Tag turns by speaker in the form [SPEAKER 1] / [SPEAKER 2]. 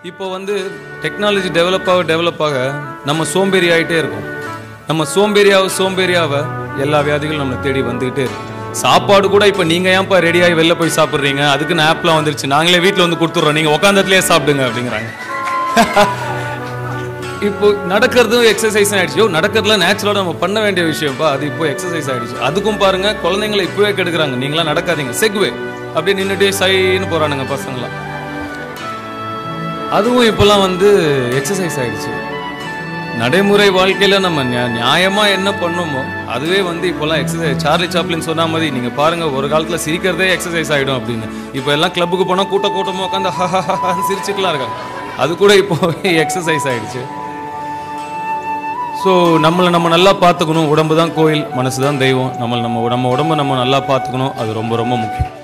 [SPEAKER 1] இப்போ வந்து technology develop ஆக டெவலப் ஆக நம்ம சோம்பேறி ஆகிட்டே இருக்கோம் நம்ம சோம்பேறியாவ சோம்பேறியாவ எல்லா வியாதிகளும் நம்மளை தேடி வந்துகிட்டே இருக்கு சாப்பாடு கூட இப்போ நீங்க ஏன்ப்பா ரெடி ஆகி வெளில போய் சாப்பிட்றீங்க அதுக்குன்னு ஆப்லாம் வந்துருச்சு நாங்களே வீட்டில் வந்து கொடுத்துட்றோம் நீங்க உட்காந்ததுலேயே சாப்பிடுங்க அப்படிங்கிறாங்க இப்போ நடக்கிறதும் எக்ஸசைஸ் ஆயிடுச்சு யோ நடக்கிறதுல நேச்சுரலாக நம்ம பண்ண வேண்டிய விஷயம்ப்பா அது இப்போ எக்ஸசைஸ் ஆயிடுச்சு அதுக்கும் பாருங்க குழந்தைங்களை இப்பவே கெடுக்குறாங்க நீங்களாம் நடக்காதீங்க செக்வே அப்படியே நின்றுட்டே சைன்னு போறானுங்க பசங்களாம் அதுவும் இப்போலாம் வந்து எக்ஸசைஸ் ஆயிடுச்சு நடைமுறை வாழ்க்கையில நம்ம நியா- நியாயமா என்ன பண்ணோமோ அதுவே வந்து இப்போலாம் எக்ஸசைஸ் சார்லி சாப்ளின் சொன்ன மாதிரி நீங்க பாருங்க ஒரு காலத்துல சிரிக்கிறதே எக்ஸசைஸ் ஆயிடும் அப்படின்னு இப்போ எல்லாம் கிளப்புக்கு போனா கூட்ட கூட்டமா உட்காந்து சிரிச்சுக்கலாம் இருக்காங்க அது கூட இப்போ எக்ஸசைஸ் ஆயிடுச்சு ஸோ நம்மளை நம்ம நல்லா பார்த்துக்கணும் உடம்பு தான் கோயில் மனசு தான் தெய்வம் நம்மளை நம்ம நம்ம உடம்பை நம்ம நல்லா பார்த்துக்கணும் அது ரொம்ப ரொம்ப முக்கியம்